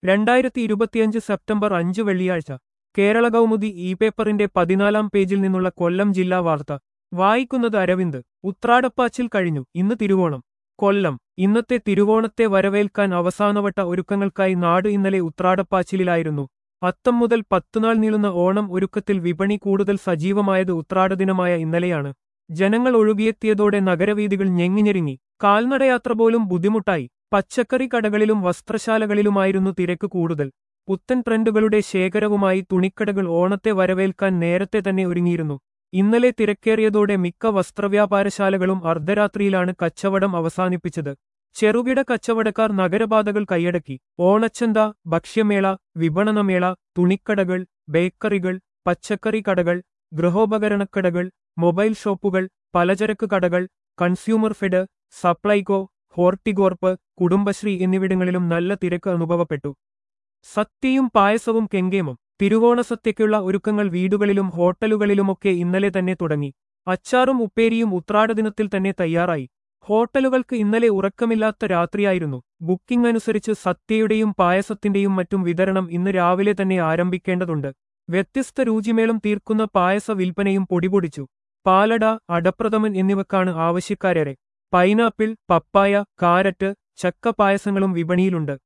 രണ്ടായിരത്തി ഇരുപത്തിയഞ്ച് സെപ്റ്റംബർ അഞ്ച് വെള്ളിയാഴ്ച കേരള കൗമുദി ഇ പേപ്പറിന്റെ പതിനാലാം പേജിൽ നിന്നുള്ള കൊല്ലം ജില്ലാ വാർത്ത വായിക്കുന്നത് അരവിന്ദ് ഉത്രാടപ്പാച്ചിൽ കഴിഞ്ഞു ഇന്ന് തിരുവോണം കൊല്ലം ഇന്നത്തെ തിരുവോണത്തെ വരവേൽക്കാൻ അവസാനവട്ട ഒരുക്കങ്ങൾക്കായി നാട് ഇന്നലെ ഉത്രാടപ്പാച്ചിലിലായിരുന്നു അത്തം മുതൽ പത്തുനാൾ നീളുന്ന ഓണം ഒരുക്കത്തിൽ വിപണി കൂടുതൽ സജീവമായത് ഉത്രാടദിനമായ ഇന്നലെയാണ് ജനങ്ങൾ ഒഴുകിയെത്തിയതോടെ നഗരവീഥികൾ ഞെങ്ങിഞ്ഞെരുങ്ങി കാൽനടയാത്ര പോലും ബുദ്ധിമുട്ടായി പച്ചക്കറി കടകളിലും വസ്ത്രശാലകളിലുമായിരുന്നു തിരക്ക് കൂടുതൽ പുത്തൻ ട്രെൻഡുകളുടെ ശേഖരവുമായി തുണിക്കടകൾ ഓണത്തെ വരവേൽക്കാൻ നേരത്തെ തന്നെ ഒരുങ്ങിയിരുന്നു ഇന്നലെ തിരക്കേറിയതോടെ മിക്ക വസ്ത്രവ്യാപാരശാലകളും അർദ്ധരാത്രിയിലാണ് കച്ചവടം അവസാനിപ്പിച്ചത് ചെറുകിട കച്ചവടക്കാർ നഗരപാതകൾ കൈയടക്കി ഓണച്ചന്ത ഭക്ഷ്യമേള വിപണനമേള തുണിക്കടകൾ ബേക്കറികൾ പച്ചക്കറി കടകൾ ഗൃഹോപകരണക്കടകൾ മൊബൈൽ ഷോപ്പുകൾ പലചരക്ക് കടകൾ കൺസ്യൂമർ ഫെഡ് സപ്ലൈകോ ഹോർട്ടിഗോർപ്പ് കുടുംബശ്രീ എന്നിവിടങ്ങളിലും നല്ല തിരക്ക് അനുഭവപ്പെട്ടു സത്യയും പായസവും കെങ്കേമം തിരുവോണസത്യയ്ക്കുള്ള ഒരുക്കങ്ങൾ വീടുകളിലും ഹോട്ടലുകളിലുമൊക്കെ ഇന്നലെ തന്നെ തുടങ്ങി അച്ചാറും ഉപ്പേരിയും ഉത്രാടദിനത്തിൽ തന്നെ തയ്യാറായി ഹോട്ടലുകൾക്ക് ഇന്നലെ ഉറക്കമില്ലാത്ത രാത്രിയായിരുന്നു ബുക്കിംഗ് അനുസരിച്ച് സത്യയുടെയും പായസത്തിന്റെയും മറ്റും വിതരണം ഇന്ന് രാവിലെ തന്നെ ആരംഭിക്കേണ്ടതുണ്ട് വ്യത്യസ്ത രുചിമേളം തീർക്കുന്ന പായസ വിൽപ്പനയും പൊടിപൊടിച്ചു പാലട അടപ്രഥമൻ എന്നിവക്കാണ് ആവശ്യക്കാരേറെ പൈനാപ്പിൾ പപ്പായ കാരറ്റ് ചക്ക പായസങ്ങളും വിപണിയിലുണ്ട്